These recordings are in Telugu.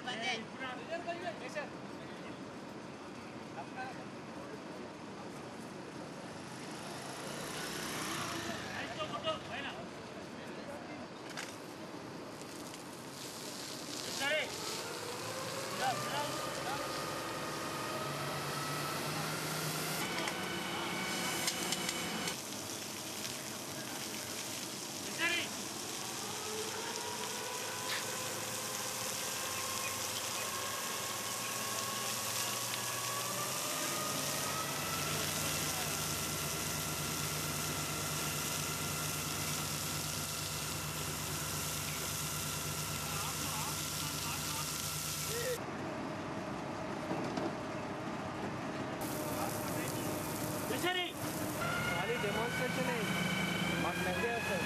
అది డెమాన్స్ట్రేషన్ మాకు నవ్వే వస్తుంది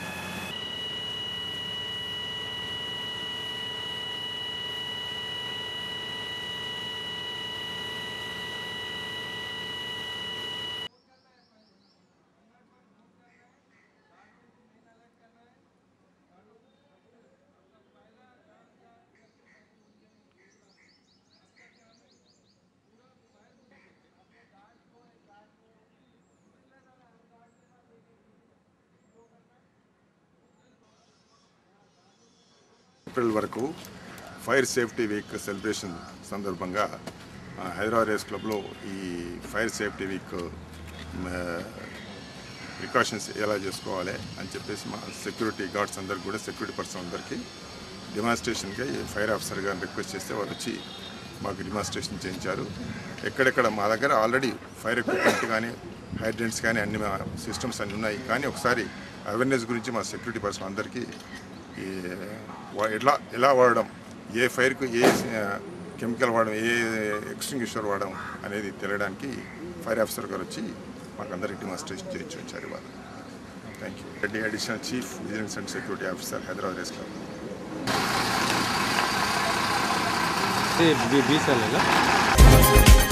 ఏప్రిల్ వరకు ఫైర్ సేఫ్టీ వీక్ సెలబ్రేషన్ సందర్భంగా ఆ, హైదరాబాద్ రేస్ క్లబ్లో ఈ ఫైర్ సేఫ్టీ వీక్ ప్రికాషన్స్ ఎలా చేసుకోవాలి అని చెప్పేసి మా సెక్యూరిటీ గార్డ్స్ అందరికి కూడా సెక్యూరిటీ పర్సన్ అందరికీ డెమాన్స్ట్రేషన్కి ఫైర్ ఆఫీసర్ గారిని రిక్వెస్ట్ చేస్తే వారు వచ్చి మాకు డెమాన్స్ట్రేషన్ చేయించారు ఎక్కడెక్కడ మా దగ్గర ఆల్రెడీ ఫైర్ ఎక్విప్మెంట్ కానీ హైడ్రెంట్స్ కానీ అన్ని సిస్టమ్స్ అన్నీ ఉన్నాయి కానీ ఒకసారి అవేర్నెస్ గురించి మా సెక్యూరిటీ పర్సన్ అందరికీ ఈ వా- ఎట్లా ఎలా వాడడం ఏ ఫైర్కు ఏ కెమికల్ వాడడం ఏ ఎక్స్టింగ్విషర్ వాడడం అనేది తెలియడానికి ఫైర్ ఆఫీసర్ గారు వచ్చి మాకు అందరికి డెమాన్స్ట్రేషన్ చేయించి వచ్చారు ఇవాళ thank you Reddy additional chief vigilance and security officer Hyderabad race club बीस साल है ना